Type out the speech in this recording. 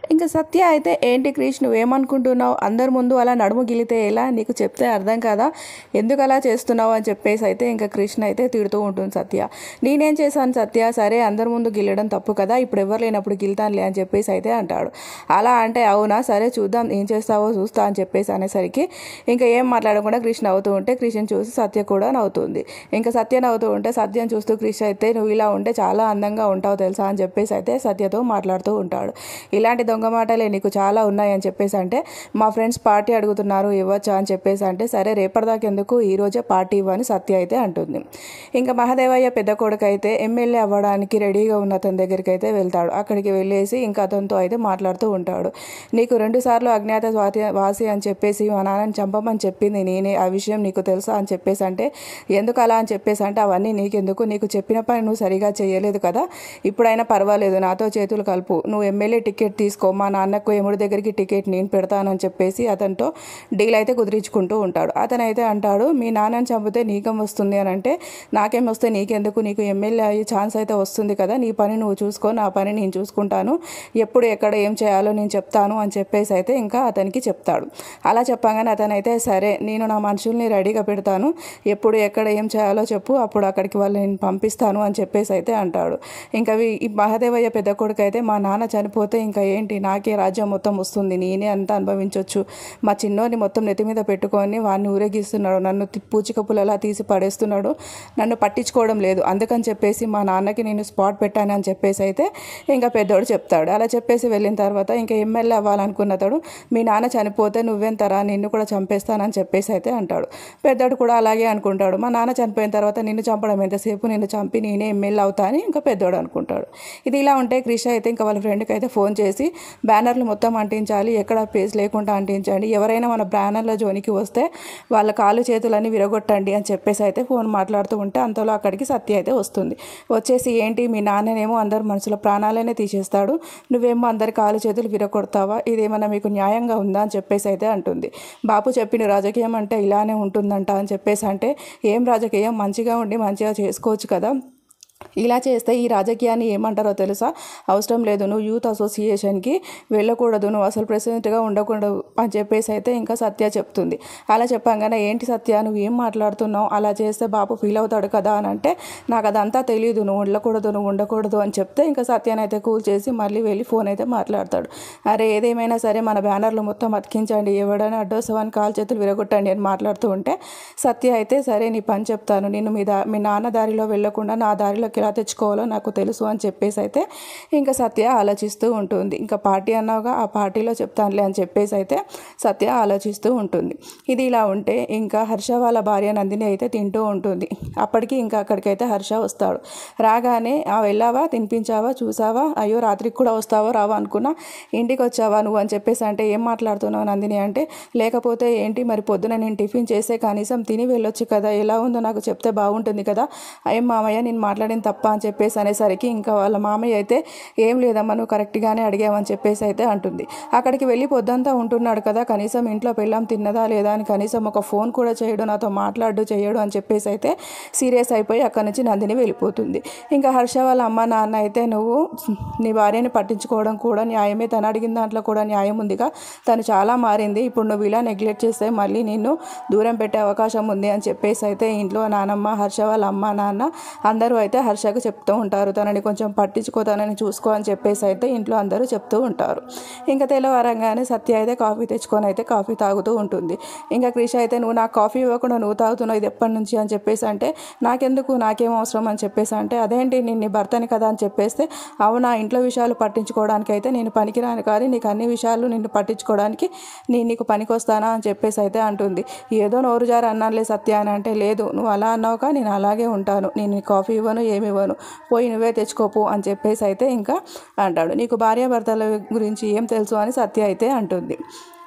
ఇంకా సత్య అయితే ఏంటి క్రిష్ నువ్వేమనుకుంటున్నావు అందరి ముందు అలా నడుము గిలితే ఎలా నీకు చెప్తే అర్థం కదా ఎందుకు అలా చేస్తున్నావు అని చెప్పేసి అయితే ఇంకా కృష్ణ అయితే తిడుతూ ఉంటుంది సత్య నేనేం చేశాను సత్య సరే అందరి ముందు గిల్లడం తప్పు కదా ఇప్పుడు ఎవరు లేనప్పుడు గిల్తానులే అని చెప్పేసి అయితే అంటాడు అలా అంటే అవునా సరే చూద్దాం ఏం చేస్తావో చూస్తా అని చెప్పేసి అనేసరికి ఇంకా ఏం మాట్లాడకుండా కృష్ణ నవ్వుతూ ఉంటే కృష్ణ చూసి సత్య కూడా నవ్వుతుంది ఇంకా సత్య నవ్వుతూ ఉంటే సత్యం చూస్తూ కృష్ణ అయితే నువ్వు ఇలా ఉంటే చాలా అందంగా ఉంటావు తెలుసా అని చెప్పేసి అయితే సత్యతో మాట్లాడుతూ ఉంటాడు ఇలాంటి దొంగ మాటలే నీకు చాలా ఉన్నాయి అని చెప్పేసి అంటే మా ఫ్రెండ్స్ పార్టీ అడుగుతున్నారు ఇవ్వచ్చా అని చెప్పేసి అంటే సరే రేపటిదాకా ఎందుకు ఈ రోజే పార్టీ ఇవ్వని సత్య అయితే అంటుంది ఇంకా మహాదేవయ్య పెద్ద కొడుకు అయితే ఎమ్మెల్యే అవ్వడానికి రెడీగా ఉన్న అతని దగ్గరికి అయితే వెళ్తాడు అక్కడికి వెళ్ళేసి ఇంకా అతనితో అయితే మాట్లాడుతూ ఉంటాడు నీకు రెండు సార్లు అజ్ఞాత స్వాతి వాసి అని చెప్పేసి మా నాన్నని చంపమని చెప్పింది నేనే ఆ విషయం నీకు తెలుసా అని చెప్పేసి అంటే ఎందుకు అలా అని చెప్పేసి అంటే అవన్నీ నీకెందుకు నీకు చెప్పిన పని నువ్వు సరిగా చేయలేదు కదా ఇప్పుడైనా పర్వాలేదు నాతో చేతులు కలుపు నువ్వు ఎమ్మెల్యే టికెట్ తీసుకో మా నాన్నకు ఎముడి దగ్గరికి టికెట్ నేను పెడతానని చెప్పేసి అతనితో డీల్ అయితే కుదిరించుకుంటూ ఉంటాడు అతను అయితే అంటాడు మీ నాన్నని చంపితే నీకేం వస్తుంది అని అంటే నాకేం వస్తే నీకెందుకు నీకు ఎమ్మెల్యే అయ్యే ఛాన్స్ అయితే వస్తుంది కదా నీ పని నువ్వు చూసుకో నా పని నేను చూసుకుంటాను ఎప్పుడు ఎక్కడ ఏం చేయాలో నేను చెప్తాను అని చెప్పేసి అయితే ఇంకా అతనికి చెప్తాడు అలా చెప్పగానే అతనైతే సరే నేను నా మనుషుల్ని రెడీగా పెడతాను ఎప్పుడు ఎక్కడ ఏం చేయాలో చెప్పు అప్పుడు అక్కడికి వాళ్ళు నేను పంపిస్తాను అని చెప్పేసి అయితే అంటాడు ఇంకా వీ- ఈ మహాదేవయ్య పెద్ద కొడుకు అయితే మా నాన్న చనిపోతే ఇంకా ఏంటి నాకే రాజ్యం మొత్తం వస్తుంది నేనే అంతా అనుభవించవచ్చు మా చిన్నోని మొత్తం నెత్తి మీద పెట్టుకొని వాడిని ఊరేగిస్తున్నాడు నన్ను తి- పూచిక పుల్లలా తీసి పడేస్తున్నాడు నన్ను పట్టించుకోవడం లేదు అందుకని చెప్పేసి మా నాన్నకి నేను స్పాట్ పెట్టాను అని చెప్పేసి అయితే ఇంకా పెద్దోడు చెప్తాడు అలా చెప్పేసి వెళ్ళిన తర్వాత ఇంకా ఎమ్మెల్యే అవ్వాలనుకున్నతాడు మీ నాన్న చనిపోతే నువ్వెంతరా నిన్ను కూడా చంపేస్తానని చెప్పేసి అయితే అంటాడు పెద్దోడు కూడా అలాగే అనుకుంటాడు మా నాన్న చనిపోయిన తర్వాత నిన్ను చంపడం ఎంతసేపు నిన్ను చంపి నేనే ఎమ్మెల్యే అవుతా అని ఇంకా పెద్దోడు అనుకుంటాడు ఇది ఇలా ఉంటే క్రిష అయితే ఇంకా వాళ్ళ ఫ్రెండ్కి అయితే ఫోన్ చేసి బ్యానర్లు మొత్తం అంటించాలి ఎక్కడ పేజ్ లేకుండా అంటించండి ఎవరైనా మన బ్యానర్ల జోనికి వస్తే వాళ్ళ కాళ్ళు చేతులన్నీ విరగొట్టండి అని చెప్పేసి అయితే ఫోన్ మాట్లాడుతూ ఉంటే అంతలో అక్కడికి సత్య అయితే వస్తుంది వచ్చేసి ఏంటి మీ నాన్ననేమో అందరి మనుషుల ప్రాణాలనే తీసేస్తాడు నువ్వేమో అందరి కాళ్ళు చేతులు విరగొడతావా ఇదేమన్నా మీకు న్యాయంగా ఉందా అని చెప్పేసి అయితే అంటుంది బాపు చెప్పిన రాజకీయం అంటే ఇలానే ఉంటుందంట అని చెప్పేసి అంటే ఏం రాజకీయం మంచిగా ఉండి మంచిగా చేసుకోవచ్చు కదా ఇలా చేస్తే ఈ రాజకీయాన్ని ఏమంటారో తెలుసా అవసరం లేదు నువ్వు యూత్ అసోసియేషన్కి వెళ్ళకూడదు నువ్వు అసలు ప్రెసిడెంట్గా ఉండకూడదు అని చెప్పేసి అయితే ఇంకా సత్య చెప్తుంది అలా చెప్పంగానే ఏంటి సత్య నువ్వు ఏం మాట్లాడుతున్నావు అలా చేస్తే బాపు ఫీల్ అవుతాడు కదా అని అంటే నాకు అదంతా తెలియదు నువ్వు ఉండకూడదు నువ్వు ఉండకూడదు అని చెప్తే ఇంకా సత్యాన్ని అయితే కూల్ చేసి మళ్ళీ వెళ్ళి ఫోన్ అయితే మాట్లాడతాడు అరే ఏదేమైనా సరే మన బ్యానర్లు మొత్తం అతికించండి ఎవడైనా అడ్డోసవాన్ని కాలు చేతులు విరగొట్టండి అని మాట్లాడుతూ ఉంటే సత్య అయితే సరే నీ పని చెప్తాను నేను మీ దా మీ నాన్న దారిలో వెళ్ళకుండా నా దారిలోకి ఎలా తెచ్చుకోవాలో నాకు తెలుసు అని చెప్పేసి అయితే ఇంకా సత్య ఆలోచిస్తూ ఉంటుంది ఇంకా పార్టీ అన్నావుగా ఆ పార్టీలో చెప్తానులే అని చెప్పేసి అయితే సత్య ఆలోచిస్తూ ఉంటుంది ఇది ఇలా ఉంటే ఇంకా హర్ష వాళ్ళ భార్య నందిని అయితే తింటూ ఉంటుంది అప్పటికి ఇంకా అక్కడికైతే హర్ష వస్తాడు రాగానే ఆ వెళ్ళావా తినిపించావా చూసావా అయ్యో రాత్రికి కూడా వస్తావా రావా అనుకున్నా ఇంటికి వచ్చావా నువ్వు అని చెప్పేసి అంటే ఏం మాట్లాడుతున్నావు నందిని అంటే లేకపోతే ఏంటి మరి పొద్దున నేను టిఫిన్ చేసే కనీసం తిని వెళ్ళొచ్చు కదా ఎలా ఉందో నాకు చెప్తే బాగుంటుంది కదా ఏం మామయ్య నేను మాట్లాడిన తప్ప అని చెప్పేసి అనేసరికి ఇంకా వాళ్ళ మామయ్య అయితే ఏం లేదమ్మా నువ్వు కరెక్ట్గానే అడిగావని చెప్పేసి అయితే అంటుంది అక్కడికి వెళ్ళి పొద్దంతా ఉంటున్నాడు కదా కనీసం ఇంట్లో పెళ్ళాం తిన్నదా లేదా అని కనీసం ఒక ఫోన్ కూడా చేయడు నాతో మాట్లాడు చేయడు అని చెప్పేసి అయితే సీరియస్ అయిపోయి అక్కడి నుంచి నందిని వెళ్ళిపోతుంది ఇంకా హర్ష వాళ్ళ అమ్మ నాన్న అయితే నువ్వు నీ భార్యని పట్టించుకోవడం కూడా న్యాయమే తను అడిగిన దాంట్లో కూడా న్యాయం ఉందిగా తను చాలా మారింది ఇప్పుడు నువ్వు ఇలా నెగ్లెక్ట్ చేస్తే మళ్ళీ నిన్ను దూరం పెట్టే అవకాశం ఉంది అని చెప్పేసి అయితే ఇంట్లో నానమ్మ హర్ష వాళ్ళ అమ్మ నాన్న అందరూ అయితే హర్షకు చెప్తూ ఉంటారు తనని కొంచెం పట్టించుకో తనని చూసుకో అని చెప్పేసి అయితే ఇంట్లో అందరూ చెప్తూ ఉంటారు ఇంకా తెల్లవారంగానే సత్య అయితే కాఫీ తెచ్చుకొని అయితే కాఫీ తాగుతూ ఉంటుంది ఇంకా క్రిష అయితే నువ్వు నాకు కాఫీ ఇవ్వకుండా నువ్వు తాగుతున్నావు ఇది ఎప్పటి నుంచి అని చెప్పేసి అంటే నాకెందుకు నాకేం అవసరం అని చెప్పేసి అంటే అదేంటి నేను నీ భర్తని కదా అని చెప్పేస్తే అవునా ఇంట్లో విషయాలు పట్టించుకోవడానికి అయితే నేను పనికిరాను కానీ నీకు అన్ని విషయాలు నిన్ను పట్టించుకోవడానికి నేను నీకు పనికొస్తానా అని చెప్పేసి అయితే అంటుంది ఏదో నోరు జారి అన్నానులే సత్య అని అంటే లేదు నువ్వు అలా అన్నావుగా నేను అలాగే ఉంటాను నేను నీ కాఫీ ఇవ్వను ఏమి ఇవ్వను పోయి నువ్వే తెచ్చుకోపు అని చెప్పేసి అయితే ఇంకా అంటాడు నీకు భార్యాభర్తల గురించి ఏం తెలుసు అని సత్య అయితే అంటుంది